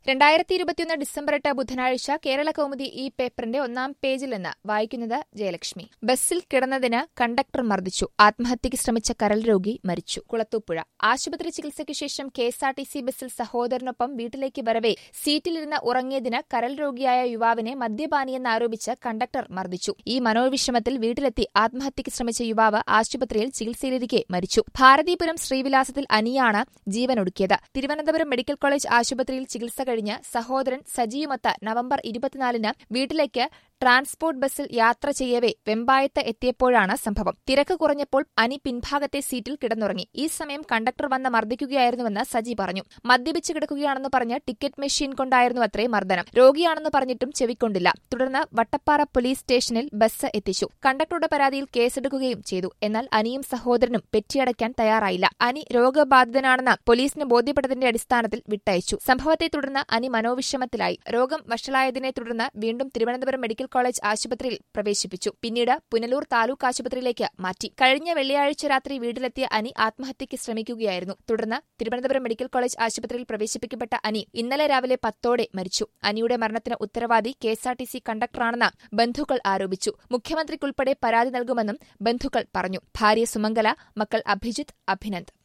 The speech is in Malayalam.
രണ്ടായിരത്തി ഇരുപത്തിയൊന്ന് ഡിസംബർ എട്ട് ബുധനാഴ്ച കേരള കൗമുദി ഈ പേപ്പറിന്റെ ഒന്നാം പേജിൽ നിന്ന് വായിക്കുന്നത് ജയലക്ഷ്മി ബസ്സിൽ കിടന്നതിന് കണ്ടക്ടർ മർദ്ദിച്ചു ആത്മഹത്യയ്ക്ക് ശ്രമിച്ച കരൾ രോഗി മരിച്ചു കുളത്തൂപ്പുഴ ആശുപത്രി ചികിത്സയ്ക്ക് ശേഷം K S R T C ബസ്സിൽ സഹോദരനൊപ്പം വീട്ടിലേക്ക് വരവെ സീറ്റിലിരുന്ന് ഉറങ്ങിയതിന് കരൾ രോഗിയായ യുവാവിനെ മദ്യപാനിയെന്നാരോപിച്ച് കണ്ടക്ടർ മർദ്ദിച്ചു ഈ മനോവിഷമത്തിൽ വീട്ടിലെത്തി ആത്മഹത്യയ്ക്ക് ശ്രമിച്ച യുവാവ് ആശുപത്രിയിൽ ചികിത്സയിലിരിക്കെ മരിച്ചു ഭാരതീപുരം ശ്രീവിലാസത്തിൽ അനിയാണ് ജീവനൊടുക്കിയത് തിരുവനന്തപുരം മെഡിക്കൽ കോളേജ് ആശുപത്രിയിൽ ചികിത്സ കഴിഞ്ഞ് സഹോദരൻ സജിയുമൊത്ത് നവംബർ ഇരുപത്തിനാലിന് വീട്ടിലേക്ക് ട്രാൻസ്പോർട്ട് ബസ്സിൽ യാത്ര ചെയ്യവേ വെമ്പായത്ത് എത്തിയപ്പോഴാണ് സംഭവം തിരക്ക് കുറഞ്ഞപ്പോൾ അനി പിൻഭാഗത്തെ സീറ്റിൽ കിടന്നുറങ്ങി ഈ സമയം കണ്ടക്ടർ വന്ന് മർദ്ദിക്കുകയായിരുന്നുവെന്ന് സജി പറഞ്ഞു മദ്യപിച്ച് കിടക്കുകയാണെന്ന് പറഞ്ഞ് ടിക്കറ്റ് മെഷീൻ കൊണ്ടായിരുന്നു അത്രേ മർദ്ദനം രോഗിയാണെന്ന് പറഞ്ഞിട്ടും ചെവിക്കൊണ്ടില്ല തുടർന്ന് വട്ടപ്പാറ പോലീസ് സ്റ്റേഷനിൽ ബസ് എത്തിച്ചു കണ്ടക്ടറുടെ പരാതിയിൽ കേസെടുക്കുകയും ചെയ്തു എന്നാൽ അനിയും സഹോദരനും പെറ്റിയടയ്ക്കാൻ തയ്യാറായില്ല അനി രോഗബാധിതനാണെന്ന് പോലീസിന് ബോധ്യപ്പെട്ടതിന്റെ അടിസ്ഥാനത്തിൽ വിട്ടയച്ചു സംഭവത്തെ തുടർന്ന് അനി മനോവിഷമത്തിലായി രോഗം വഷളായതിനെ തുടർന്ന് വീണ്ടും തിരുവനന്തപുരം മെഡിക്കൽ കോളേജ് ആശുപത്രിയിൽ പ്രവേശിപ്പിച്ചു പിന്നീട് പുനലൂർ താലൂക്ക് ആശുപത്രിയിലേക്ക് മാറ്റി കഴിഞ്ഞ വെള്ളിയാഴ്ച രാത്രി വീട്ടിലെത്തിയ അനി ആത്മഹത്യയ്ക്ക് ശ്രമിക്കുകയായിരുന്നു തുടർന്ന് തിരുവനന്തപുരം മെഡിക്കൽ കോളേജ് ആശുപത്രിയിൽ പ്രവേശിപ്പിക്കപ്പെട്ട അനി ഇന്നലെ രാവിലെ പത്തോടെ മരിച്ചു അനിയുടെ മരണത്തിന് ഉത്തരവാദി കെഎസ്ആർടിസി കണ്ടക്ടറാണെന്ന് ബന്ധുക്കൾ ആരോപിച്ചു മുഖ്യമന്ത്രിക്കുൾപ്പെടെ പരാതി നൽകുമെന്നും ബന്ധുക്കൾ പറഞ്ഞു ഭാര്യ സുമംഗല മക്കൾ അഭിജിത്ത് അഭിനന്ദ്